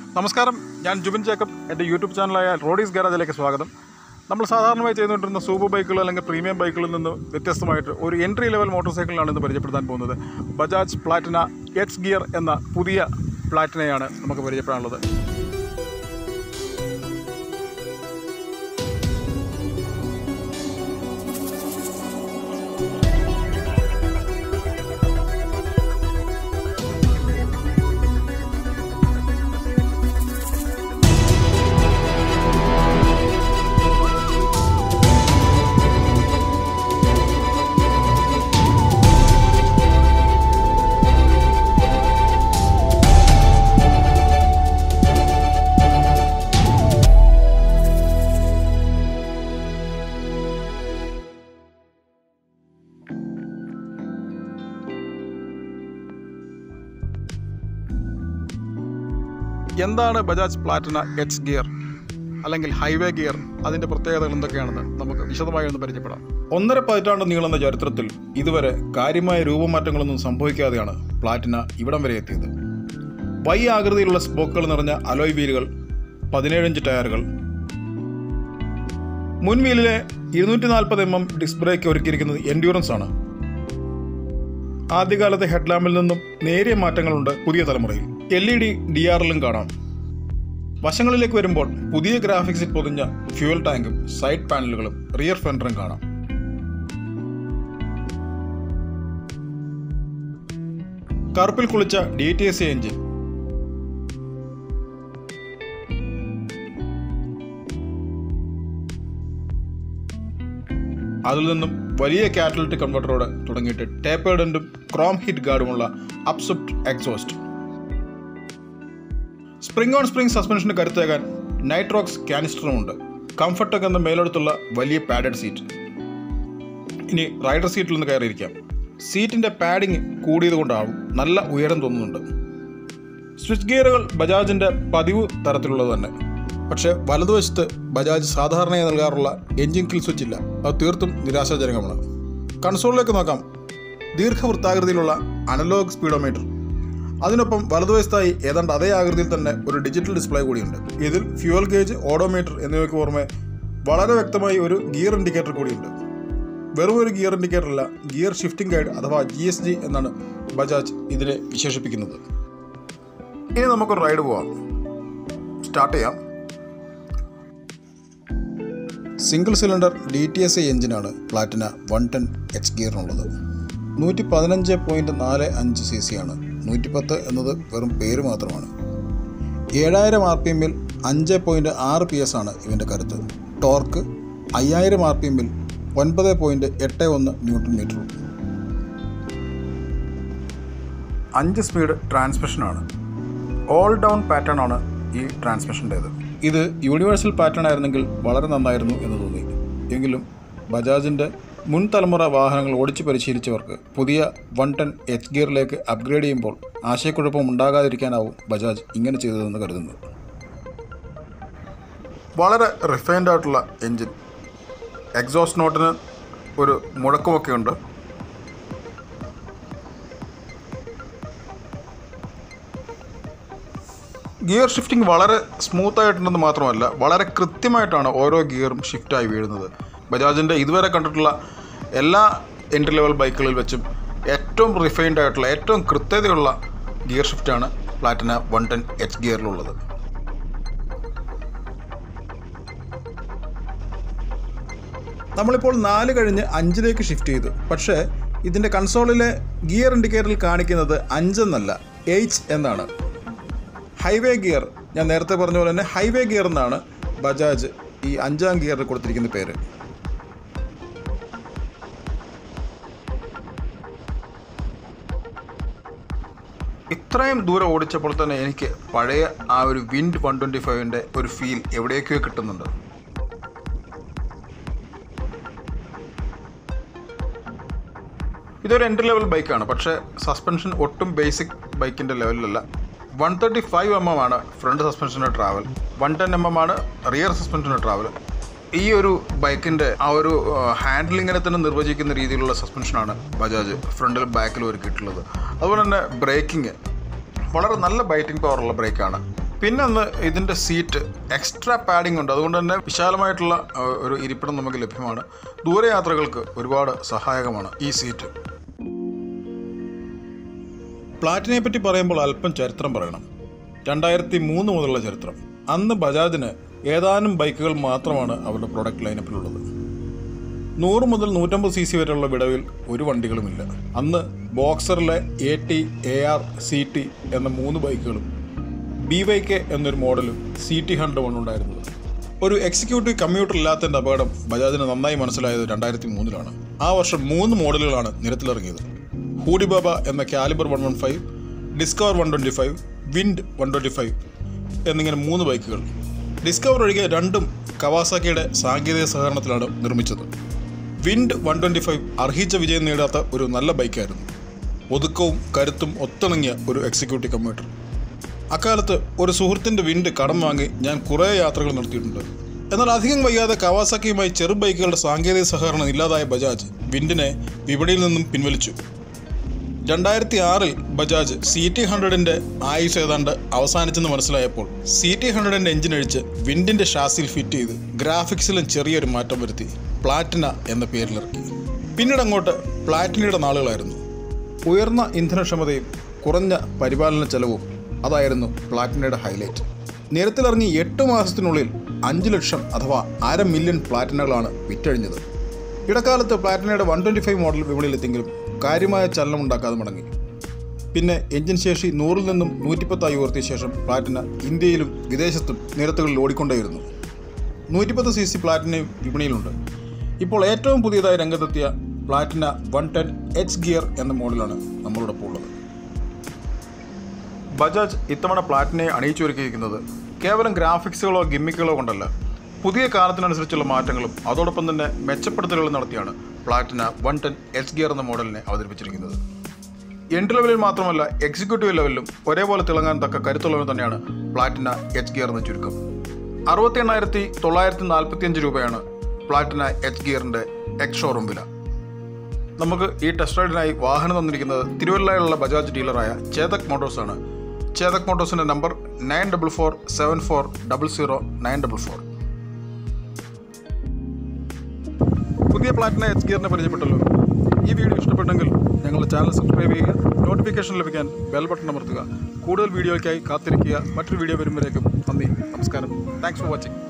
നമസ്കാരം ഞാൻ ജുബിൻ ജേക്കബ് എൻ്റെ യൂട്യൂബ് ചാനലായ റോഡീസ് ഗാരേജിലേക്ക് സ്വാഗതം നമ്മൾ സാധാരണമായി ചെയ്തുകൊണ്ടിരുന്ന സൂപ്പർ ബൈക്കുകൾ അല്ലെങ്കിൽ പ്രീമിയം ബൈക്കുകളിൽ നിന്ന് വ്യത്യസ്തമായിട്ട് ഒരു എൻട്രി ലെവൽ മോട്ടോർ സൈക്കിളാണ് ഇന്ന് പരിചയപ്പെടുത്താൻ പോകുന്നത് ബജാജ് പ്ലാറ്റിന എച്ച് ഗിയർ എന്ന പുതിയ പ്ലാറ്റിനയാണ് നമുക്ക് പരിചയപ്പെടാനുള്ളത് എന്താണ് ബജാജ് പ്ലാറ്റിന എച്ച് ഗിയർ അല്ലെങ്കിൽ ഹൈവേ ഗിയർ അതിൻ്റെ പ്രത്യേകതകൾ എന്തൊക്കെയാണെന്ന് നമുക്ക് വിശദമായി ഒന്ന് പരിചയപ്പെടാം ഒന്നര പതിറ്റാണ്ട് നീളുന്ന ചരിത്രത്തിൽ ഇതുവരെ കാര്യമായ രൂപമാറ്റങ്ങളൊന്നും സംഭവിക്കാതെയാണ് പ്ലാറ്റിന ഇവിടം വരെ എത്തിയത് വൈ ആകൃതിയിലുള്ള സ്പോക്കുകൾ നിറഞ്ഞ അലോയ് വീലുകൾ പതിനേഴഞ്ച് ടയറുകൾ മുൻവീലിലെ ഇരുന്നൂറ്റി നാൽപ്പത് എം എം ഡിസ്ക് ബ്രേക്ക് ഒരുക്കിയിരിക്കുന്നത് എൻഡ്യൂറൻസ് ആണ് ആദ്യകാലത്തെ ഹെഡ്ലാമ്പിൽ നിന്നും നേരിയ മാറ്റങ്ങളുണ്ട് പുതിയ തലമുറയിൽ L E D D R എല്ലും കാണാം വശങ്ങളിലേക്ക് വരുമ്പോൾ പുതിയ ഗ്രാഫിക്സിൽ പൊതിഞ്ഞ ഫ്യൂൽ ടാങ്കും സൈഡ് പാനലുകളും റിയർ ഫെൻഡറും കാണാം കറുപ്പിൽ കുളിച്ച ഡി ടി എസ് എഞ്ചിൻ അതിൽ നിന്നും വലിയ കാറ്റലിറ്റിക് കൺവെർട്ടറോട് തുടങ്ങിയിട്ട് ടേപ്പേർഡൻറ്റും ക്രോം ഹിറ്റ് ഗാർഡുമുള്ള upswept exhaust spring on spring സസ്പെൻഷന് കരുത്തേകാൻ നൈട്രോക്സ് കാനിസ്റ്ററുമുണ്ട് കംഫർട്ടൊക്കെ എന്ന മേലെടുത്തുള്ള വലിയ പാഡഡ് സീറ്റ് ഇനി റൈഡർ സീറ്റിൽ നിന്ന് കയറിയിരിക്കാം സീറ്റിൻ്റെ പാഡിങ് കൂടിയത് കൊണ്ടാവും നല്ല ഉയരം തോന്നുന്നുണ്ട് സ്വിച്ച് ഗിയറുകൾ ബജാജിൻ്റെ പതിവ് തരത്തിലുള്ളത് തന്നെ പക്ഷേ വലതുവശത്ത് ബജാജ് സാധാരണയായി നൽകാറുള്ള എൻജിൻ കിൽ സ്വിച്ച് ഇല്ല അത് തീർത്തും നിരാശാജനകമാണ് കൺസോളിലേക്ക് നോക്കാം ദീർഘവൃത്താകൃതിയിലുള്ള അനലോഗ് സ്പീഡോമീറ്റർ അതിനൊപ്പം വലതുവശത്തായി ഏതാണ്ട് അതേ ആകൃതിയിൽ തന്നെ ഒരു ഡിജിറ്റൽ ഡിസ്പ്ലേ കൂടിയുണ്ട് ഇതിൽ ഫ്യൂവൽ ഗേജ് ഓഡോമീറ്റർ എന്നിവയ്ക്ക് പുറമെ വളരെ വ്യക്തമായി ഒരു ഗിയർ ഇൻഡിക്കേറ്റർ കൂടിയുണ്ട് വെറും ഒരു ഗിയർ ഇൻഡിക്കേറ്റർ അല്ല ഗിയർ ഷിഫ്റ്റിംഗ് ഗൈഡ് അഥവാ ജി എസ് ജി എന്നാണ് ബജാജ് ഇതിനെ വിശേഷിപ്പിക്കുന്നത് ഇനി നമുക്കൊരു റൈഡ് പോവാം സ്റ്റാർട്ട് ചെയ്യാം single cylinder D T S I എഞ്ചിനാണ് പ്ലാറ്റിന വൺ ടെൻ എച്ച് ഗിയറിനുള്ളത് നൂറ്റി പതിനഞ്ച് പോയിൻറ്റ് നാല് അഞ്ച് സി സി ആണ് നൂറ്റിപ്പത്ത് എന്നത് വെറും പേര് മാത്രമാണ് ഏഴായിരം ആർ പി എമ്മിൽ അഞ്ച് പോയിൻറ്റ് ആറ് പി എസ് ആണ് ഇവൻ്റെ കരുത്ത് ടോർക്ക് അയ്യായിരം ആർ പി എമ്മിൽ ഒൻപത് പോയിൻറ്റ് എട്ട് ഒന്ന് ന്യൂട്ടൺ മീറ്ററും അഞ്ച് സ്പീഡ് ട്രാൻസ്മിഷനാണ് ഓൾ ഡൗൺ പാറ്റേൺ ആണ് ഈ ട്രാൻസ്മിഷൻ്റേത് ഇത് യൂണിവേഴ്സൽ പാറ്റേൺ ആയിരുന്നെങ്കിൽ വളരെ നന്നായിരുന്നു എന്ന് തോന്നി എങ്കിലും ബജാജിൻ്റെ മുൻ തലമുറ വാഹനങ്ങൾ ഓടിച്ചു പരിശീലിച്ചവർക്ക് പുതിയ വൺ ടെൻ എച്ച് ഗിയറിലേക്ക് അപ്ഗ്രേഡ് ചെയ്യുമ്പോൾ ആശയക്കുഴപ്പം ഉണ്ടാകാതിരിക്കാനാവും ബജാജ് ഇങ്ങനെ ചെയ്തതെന്ന് കരുതുന്നു വളരെ റിഫൈൻഡ് ആയിട്ടുള്ള എൻജിൻ എക്സോസ്റ്റ് നോട്ടിന് ഒരു മുഴക്കമൊക്കെ ഉണ്ട് ഗിയർ ഷിഫ്റ്റിംഗ് വളരെ സ്മൂത്ത് ആയിട്ടുണ്ടെന്ന് മാത്രമല്ല വളരെ കൃത്യമായിട്ടാണ് ഓരോ ഗിയറും ഷിഫ്റ്റായി വീഴുന്നത് ബജാജിൻ്റെ ഇതുവരെ കണ്ടിട്ടുള്ള എല്ലാ എൻട്രി ലെവൽ ബൈക്കുകളിൽ വെച്ചും ഏറ്റവും റിഫൈൻഡ് ആയിട്ടുള്ള ഏറ്റവും കൃത്യതയുള്ള ഗിയർ ഷിഫ്റ്റാണ് പ്ലാറ്റിന വൺ ടെൻ എച്ച് ഗിയറിലുള്ളത് നമ്മളിപ്പോൾ നാല് കഴിഞ്ഞ് അഞ്ചിലേക്ക് ഷിഫ്റ്റ് ചെയ്തു പക്ഷേ ഇതിൻ്റെ കൺസോളിലെ ഗിയർ ഇൻഡിക്കേറ്ററിൽ കാണിക്കുന്നത് അഞ്ചെന്നല്ല എയ്ച്ച് എന്നാണ് ഹൈവേ ഗിയർ ഞാൻ നേരത്തെ പറഞ്ഞ പോലെ തന്നെ ഹൈവേ ഗിയർ എന്നാണ് ബജാജ് ഈ അഞ്ചാം ഗിയറിൽ കൊടുത്തിരിക്കുന്ന പേര് ഇത്രയും ദൂരം ഓടിച്ചപ്പോൾ തന്നെ എനിക്ക് പഴയ ആ ഒരു വിൻഡ് വൺ ട്വൻറ്റി ഫൈവിൻ്റെ ഒരു ഫീൽ എവിടേക്കോ കിട്ടുന്നുണ്ട് ഇതൊരു എൻട്രി ലെവൽ ബൈക്കാണ് പക്ഷേ സസ്പെൻഷൻ ഒട്ടും ബേസിക് ബൈക്കിൻ്റെ ലെവലിലല്ല one thirty five M M ആണ് ഫ്രണ്ട് സസ്പെൻഷൻ്റെ travel one ten M M ആണ് റിയർ സസ്പെൻഷൻ്റെ ട്രാവൽ ഈ ഒരു ബൈക്കിൻ്റെ ആ ഒരു ഹാൻഡിലിങ്ങിനെ തന്നെ നിർവചിക്കുന്ന രീതിയിലുള്ള സസ്പെൻഷനാണ് ബജാജ് ഫ്രണ്ടിലും ബാക്കിലും ഒരുക്കിയിട്ടുള്ളത് അതുപോലെ തന്നെ ബ്രേക്കിംഗ് വളരെ നല്ല ബൈറ്റിംഗ് പവറുള്ള ബ്രേക്കാണ് പിന്നെ ഒന്ന് ഇതിൻ്റെ സീറ്റ് എക്സ്ട്രാ പാഡിംഗ് ഉണ്ട് അതുകൊണ്ട് തന്നെ വിശാലമായിട്ടുള്ള ആ, ഒരു ഇരിപ്പിടം നമുക്ക് ലഭ്യമാണ് ദൂരയാത്രകൾക്ക് ഒരുപാട് സഹായകമാണ് ഈ സീറ്റ് പ്ലാറ്റിനെ പറ്റി പറയുമ്പോൾ അല്പം ചരിത്രം പറയണം രണ്ടായിരത്തി മൂന്ന് മുതലുള്ള ചരിത്രം അന്ന് ബജാജിന് ഏതാനും ബൈക്കുകൾ മാത്രമാണ് അവരുടെ പ്രൊഡക്റ്റ് ലൈനപ്പിലുള്ളത് നൂറ് മുതൽ നൂറ്റമ്പത് സി സി വരെയുള്ള വിടവിൽ ഒരു വണ്ടികളുമില്ല അന്ന് ബോക്സറിലെ A T A R C T എന്ന മൂന്ന് ബൈക്കുകളും ബി വൈ കെ എന്നൊരു മോഡലും സി ടി ഹൺഡ്രഡ് ഉണ്ടായിരുന്നത് ഒരു എക്സിക്യൂട്ടീവ് കമ്പ്യൂട്ടർ ഇല്ലാത്തതിൻ്റെ അപകടം ബജാജിന് നന്നായി മനസ്സിലായത് രണ്ടായിരത്തി മൂന്നിലാണ് ആ വർഷം മൂന്ന് മോഡലുകളാണ് നിരത്തിലിറങ്ങിയത് ഹൂഡി ബാബ എന്ന Caliber one one five Discover one twenty five Wind one twenty five എന്നിങ്ങനെ മൂന്ന് ബൈക്കുകൾ ഡിസ്കവർ ഒഴികെ രണ്ടും കവാസാക്കിയുടെ സാങ്കേതിക സഹകരണത്തിലാണ് നിർമ്മിച്ചത് വിൻഡ് വൺ ട്വൻറ്റി ഫൈവ് അർഹിച്ച വിജയം നേടാത്ത ഒരു നല്ല ബൈക്കായിരുന്നു ഒതുക്കവും കരുത്തും ഒത്തിണങ്ങിയ ഒരു എക്സിക്യൂട്ടീവ് കമ്പ്യൂട്ടർ അക്കാലത്ത് ഒരു സുഹൃത്തിൻ്റെ വിൻഡ് കടം വാങ്ങി ഞാൻ കുറേ യാത്രകൾ നടത്തിയിട്ടുണ്ട് എന്നാൽ അധികം വൈകാതെ കവാസാക്കിയുമായി ചെറു ബൈക്കുകളുടെ സാങ്കേതിക സഹകരണം ഇല്ലാതായ ബജാജ് വിൻഡിനെ വിപണിയിൽ നിന്നും പിൻവലിച്ചു രണ്ടായിരത്തി ആറിൽ ബജാജ് സി ടി ഹൺഡ്രഡിൻ്റെ ആയുസ് ഏതാണ്ട് അവസാനിച്ചെന്ന് മനസ്സിലായപ്പോൾ സി ടി ഹൺഡ്രഡിൻ്റെ എഞ്ചിൻ അഴിച്ച് വിൻഡിൻ്റെ ഷാസിൽ ഫിറ്റ് ചെയ്ത് ഗ്രാഫിക്സിലും ചെറിയൊരു മാറ്റം വരുത്തി പ്ലാറ്റിന എന്ന പേരിലിറക്കി പിന്നീട് അങ്ങോട്ട് പ്ലാറ്റിനയുടെ നാളുകളായിരുന്നു ഉയർന്ന ഇന്ധനക്ഷമതയും കുറഞ്ഞ പരിപാലന ചെലവും അതായിരുന്നു പ്ലാറ്റിനയുടെ ഹൈലൈറ്റ് നിരത്തിലിറങ്ങി എട്ട് മാസത്തിനുള്ളിൽ അഞ്ച് ലക്ഷം അഥവാ അര മില്യൺ പ്ലാറ്റിനകളാണ് വിറ്റഴിഞ്ഞത് ഇടക്കാലത്ത് പ്ലാറ്റിനയുടെ വൺ ട്വൻറ്റി ഫൈവ് മോഡൽ വിപണിയിലെത്തിയെങ്കിലും കാര്യമായ ചലനം ഉണ്ടാക്കാതെ മടങ്ങി പിന്നെ എഞ്ചിൻ ശേഷി നൂറിൽ നിന്നും നൂറ്റിപ്പത്തായി ഉയർത്തിയ ശേഷം പ്ലാറ്റിന ഇന്ത്യയിലും വിദേശത്തും നിരത്തുകളിൽ ഓടിക്കൊണ്ടേയിരുന്നു നൂറ്റിപ്പത്ത് സി സി പ്ലാറ്റിനയും വിപണിയിലുണ്ട് ഇപ്പോൾ ഏറ്റവും പുതിയതായി രംഗത്തെത്തിയ Platina one ten H gear എന്ന മോഡലാണ് നമ്മളോടൊപ്പം ഉള്ളത് ബജാജ് ഇത്തവണ പ്ലാറ്റിനെ അണിയിച്ചൊരുക്കിയിരിക്കുന്നത് കേവലം ഗ്രാഫിക്സുകളോ ഗിമ്മിക്കുകളോ കൊണ്ടല്ല പുതിയ കാലത്തിനനുസരിച്ചുള്ള മാറ്റങ്ങളും അതോടൊപ്പം തന്നെ മെച്ചപ്പെടുത്തലുകളും നടത്തിയാണ് Platina one ten H gear എന്ന മോഡലിനെ അവതരിപ്പിച്ചിരിക്കുന്നത് എൻട്രി ലെവലിൽ മാത്രമല്ല എക്സിക്യൂട്ടീവ് ലെവലിലും ഒരേപോലെ തിളങ്ങാൻ തക്ക കരുത്തുള്ളവർ തന്നെയാണ് പ്ലാറ്റിന എച്ച് ഗിയർ എന്ന ചുരുക്കം അറുപത്തി എണ്ണായിരത്തി തൊള്ളായിരത്തി നാൽപ്പത്തി അഞ്ച് രൂപയാണ് പ്ലാറ്റിന എച്ച് ഗിയറിൻ്റെ എക്സ് ഷോറൂം വില നമുക്ക് ഈ ടെസ്റ്റ് റൈഡിനായി വാഹനം തന്നിരിക്കുന്നത് തിരുവല്ലയിലുള്ള ബജാജ് ഡീലറായ ചേതക് മോട്ടോഴ്സ് ആണ് ചേതക് മോട്ടോഴ്സിൻ്റെ number nine double four seven four double zero nine double four പുതിയ പ്ലാറ്റിന എച്ച് ഗിയറിനെ പരിചയപ്പെട്ടല്ലോ ഈ വീഡിയോ ഇഷ്ടപ്പെട്ടെങ്കിൽ ഞങ്ങളുടെ ചാനൽ സബ്സ്ക്രൈബ് ചെയ്യുക നോട്ടിഫിക്കേഷൻ ലഭിക്കാൻ ബെൽ ബട്ടൺ അമർത്തുക കൂടുതൽ വീഡിയോയ്ക്കായി കാത്തിരിക്കുക മറ്റൊരു വീഡിയോ വരുമ്പോഴേക്കും നന്ദി നമസ്കാരം താങ്ക്സ് ഫോർ വാച്ചിങ്